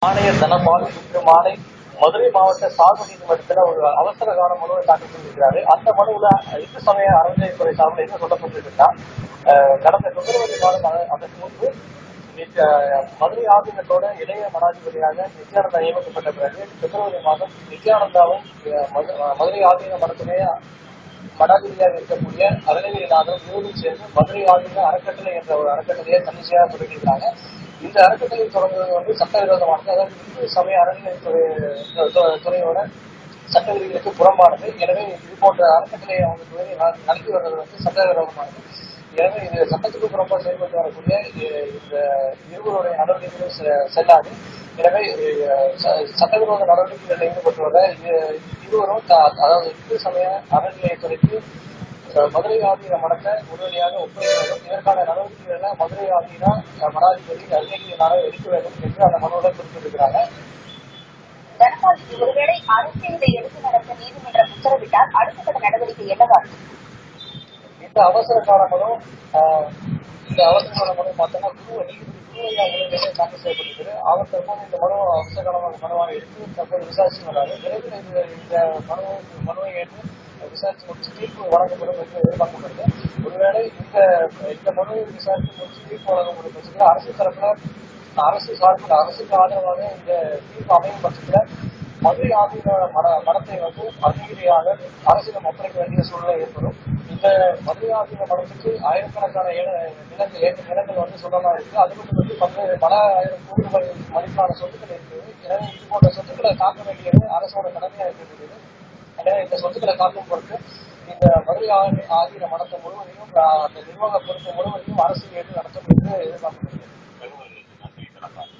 ஆணையர் தனபால் இன்று மாலை மதுரை மாவட்ட சார்பு நீதிமன்றத்தில் ஒரு அவசர கால மனுவை தாக்கல் செய்திருக்கிறாரு அந்த மனுவுல இந்து சமய அறநிலையத்துறை சார்பில் என்ன சொல்லப்பட்டிருக்குன்னா அஹ், கடந்த பிப்ரவரி மாதம் அத- அதற்கு முன்பு நித்ய- மதுரை ஆதீனத்தோட இளைய மடாதிபதியாக நித்யானந்தா நியமிக்கப்பட்ட பிறகு பிப்ரவரி மாதம் நித்யானந்தாவும் அஹ், மது- மதுரை ஆதீன மடத்துடைய மடாதிபதியாக இருக்கக்கூடிய அருணகிரிநாதன் இருவரும் சேர்ந்து மதுரை ஆதீன அறக்கட்டளை என்ற ஒரு அறக்கட்டளையை தன்னிச்சையாக தொடங்கியிருக்காங்க இந்த அறக்கட்டளை தொடங்குவது வந்து சட்டவிரோதமானது அதாவது இந்து சமய அறநிலையத்துறை து- துறையோட சட்ட விதிகளுக்கு புறம்பானது எனவே இது போன்ற அறக்கட்டளையை அவங்க துறை ந- நடத்தி வர்றது வந்து சட்டவிரோதமானது எனவே இது சட்டத்துக்கு புறம்பா செயல்பட்டு வரக்கூடிய இ- இந்த இருவருடைய நடவடிக்கைகள் செ- செல்லாது எனவே அஹ், ச- சட்டவிரோத நடவடிக்கைகளில் ஈடுபட்டு வர இ- இருவரும் த- அதாவது இந்து சமய அறநிலையத்துறைக்கு அஹ், மதுரை ஆதீன மடத்தை உடனடியாக ஒப்படைக்க வேண்டும் இதற்கான நடவடிக்கைகளை மதுரை ஆதீன அஹ், மடாதிபதி அருணகிரிநாதர் எடுக்க வேண்டும் என்று அந்த மனுவில் குறிப்பிட்டிருக்கிறாங்க தனபால் ஒருவேளை அரசியலை எடுத்து நடத்த நீதிமன்றம் உத்தரவிட்டால் அடுத்த கட்ட நடவடிக்கை என்னவா இருக்கும்? இந்த அவசர காலங்களும் ஆஹ், இந்த அவசர கால மனு பார்த்தோம்னா குரு நீதிபதி குருவையா முன்னிலையிலே தாக்கல் செய்யப்பட்டிருக்குது அவர் தற்போது இந்த மனு அவசர காலமாக மனுவாக எடுத்து தற்போது விசாரிச்சு வராரு விரைவில் இந்த இந்த மனு மனுவை ஏற்று விசாரிச்சு முடிச்சு தீர்ப்பு வழங்கப்படும் என்று எதிர்பார்க்கப்படுது ஒருவேளை இந்த இந்த மனுவை விசாரித்து முடிச்சு தீர்ப்பு வழங்கப்படும் பட்சத்தில் அரசு தரப்புல அரசு சார்பில் அரசுக்கு ஆதரவாக இந்த தீர்ப்பு அமையும் பட்சத்தில் மதுரை ஆதீன மட மடத்தை வந்து அருகிரியாக அரசிடம் ஒப்படைக்க வேண்டிய சூழ்நிலை ஏற்படும் இந்த மதுரை ஆதீன மடத்துக்கு ஆயிரக்கணக்கான ஏல- நிலங்கள் ஏக்கர் நிலங்கள் வந்து சொந்தமா இருக்கு அது மட்டும் வந்து பல்வேறு பல ஆயிரம் கோடி ரூபாய் மதிப்பான சொத்துக்கள் இருக்குது எனவே இது போன்ற சொத்துக்களை காக்க வேண்டியது அரசோட கடமையா இருக்கக்கூடியது எனவே இந்த சொத்துக்களை காக்கும் பொருட்டு இந்த மதுரை ஆதி- ஆதீன மடத்தை முழுவதையும் ஆஹ், அந்த நிர்வாக பொறுப்பு முழுவதையும் அரசு ஏற்று நடத்தும் என்று எதிர்பார்க்கப்படுகிறது